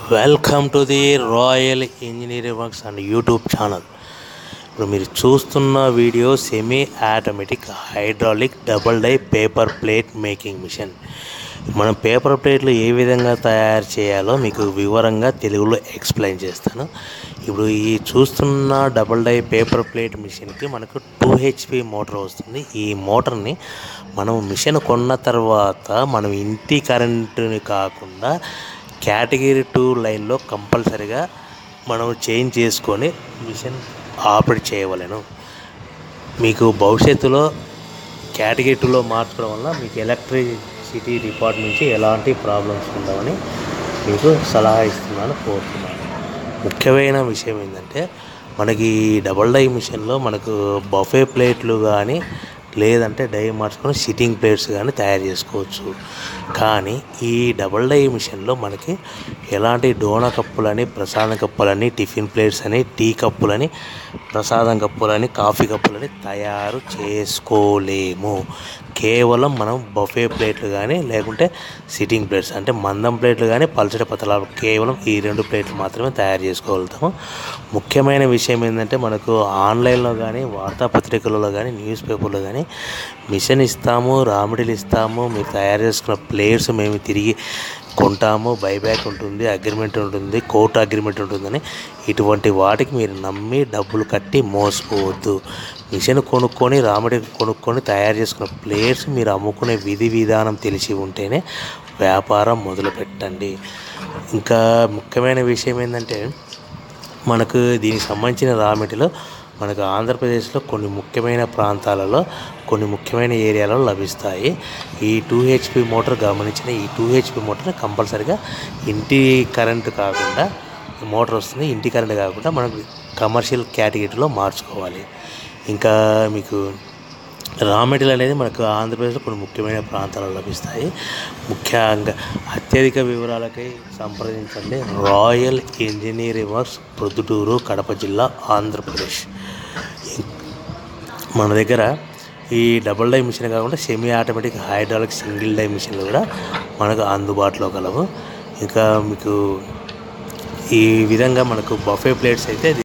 welcome to the royal engineering works and YouTube channel ఇప్పుడు మీరు చూస్తున్న video semi automatic hydraulic double die paper plate making machine మనం paper ప్లేట్లు ఏ విధంగా తయారు చేయాలో మీకు వివరంగా తెలుగులో ఎక్స్ప్లెయిన్ చేస్తాను ఇప్పుడు ఈ చూస్తున్న డబుల్ డై పేపర్ ప్లేట్ మిషన్కి మనకు టూ హెచ్పి మోటార్ వస్తుంది ఈ మోటార్ని మనం మిషన్ కొన్న తర్వాత మనం ఇంటి కరెంటుని కాకుండా కేటగిరీ టూ లైన్లో కంపల్సరిగా మనం చేంజ్ చేసుకొని మిషన్ ఆపరేట్ చేయవలెను మీకు భవిష్యత్తులో కేటగిరీ టూలో మార్చడం వల్ల మీకు ఎలక్ట్రిసిటీ డిపార్ట్మెంట్ నుంచి ఎలాంటి ప్రాబ్లమ్స్ ఉండవని మీకు సలహా ఇస్తున్నాను కోరుతున్నాను ముఖ్యమైన విషయం ఏంటంటే మనకి ఈ డబల్ డై మిషన్లో మనకు బఫే ప్లేట్లు కానీ లేదంటే డై మార్చుకొని సిట్టింగ్ ప్లేట్స్ కానీ తయారు చేసుకోవచ్చు కానీ ఈ డబల్ డై మిషన్లో మనకి ఎలాంటి డోనా కప్పులని ప్రసాదం కప్పులని టిఫిన్ ప్లేట్స్ అని టీ కప్పులని ప్రసాదం కప్పులని కాఫీ కప్పులని తయారు చేసుకోలేము కేవలం మనం బఫే ప్లేట్లు కానీ లేకుంటే సిట్టింగ్ ప్లేట్స్ అంటే మందం ప్లేట్లు కానీ పలచటి పతలాలు కేవలం ఈ రెండు ప్లేట్లు మాత్రమే తయారు చేసుకోగలుగుతాము ముఖ్యమైన విషయం ఏంటంటే మనకు ఆన్లైన్లో కానీ వార్తాపత్రికలలో కానీ న్యూస్ పేపర్లో కానీ మిషన్ ఇస్తాము రామిడీలు ఇస్తాము మీరు తయారు చేసుకున్న ప్లేట్స్ మేము తిరిగి కొంటాము బైబ్యాక్ ఉంటుంది అగ్రిమెంట్ ఉంటుంది కోర్టు అగ్రిమెంట్ ఉంటుందని ఇటువంటి వాటికి మీరు నమ్మి డబ్బులు కట్టి మోసపోవద్దు మిషన్ కొనుక్కొని రామిడి కొనుక్కొని తయారు చేసుకున్న ప్లేట్స్ మీరు అమ్ముకునే విధి విధానం తెలిసి ఉంటేనే వ్యాపారం మొదలు పెట్టండి ఇంకా ముఖ్యమైన విషయం ఏంటంటే మనకు దీనికి సంబంధించిన రా మెటీరియల్ మనకు ఆంధ్రప్రదేశ్లో కొన్ని ముఖ్యమైన ప్రాంతాలలో కొన్ని ముఖ్యమైన ఏరియాలలో లభిస్తాయి ఈ టూ హెచ్పి మోటార్ గమనించిన ఈ టూ హెచ్పి మోటార్ కంపల్సరిగా ఇంటి కరెంటు కాకుండా మోటార్ వస్తుంది ఇంటి కరెంట్ కాకుండా మనకు కమర్షియల్ కేటగిరీలో మార్చుకోవాలి ఇంకా మీకు రా మెటీరియల్ అనేది మనకు ఆంధ్రప్రదేశ్లో కొన్ని ముఖ్యమైన ప్రాంతాలలో లభిస్తాయి ముఖ్యంగా అత్యధిక వివరాలకై సంప్రదించండి royal engineering works Proddatur Kadapa జిల్లా ఆంధ్రప్రదేశ్ మన దగ్గర ఈ డబుల్ డై మిషన్ కాకుండా semi automatic hydraulic single die మిషన్లు కూడా మనకు అందుబాటులో కలవు ఇంకా మీకు ఈ విధంగా మనకు బఫే ప్లేట్స్ అయితే